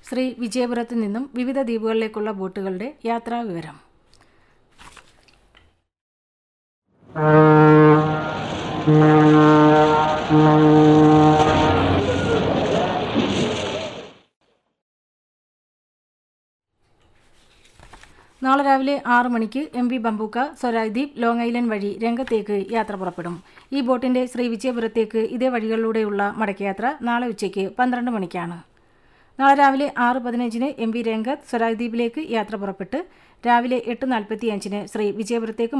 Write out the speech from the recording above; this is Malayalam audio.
ശ്രീ വിജയപുരത്ത് നിന്നും വിവിധ ദ്വീപുകളിലേക്കുള്ള ബോട്ടുകളുടെ യാത്രാ വിവരം നാളെ രാവിലെ ആറ് മണിക്ക് M V Bambooka Swarajdweep Long Island വഴി രംഗത്തേക്ക് യാത്ര പുറപ്പെടും ഈ ബോട്ടിന്റെ ശ്രീ വിജയപുരത്തേക്ക് ഇതേ വഴികളിലൂടെയുള്ള മടക്കയാത്ര നാളെ ഉച്ചയ്ക്ക് പന്ത്രണ്ട് മണിക്കാണ് നാളെ രാവിലെ ആറ് പതിനഞ്ചിന് എം വി രംഗത്ത് സ്വരാജ്ദ്വീപിലേക്ക് യാത്ര പുറപ്പെട്ട് രാവിലെ എട്ട് നാൽപ്പത്തിയഞ്ചിന് ശ്രീ വിജയപുരത്തേക്ക്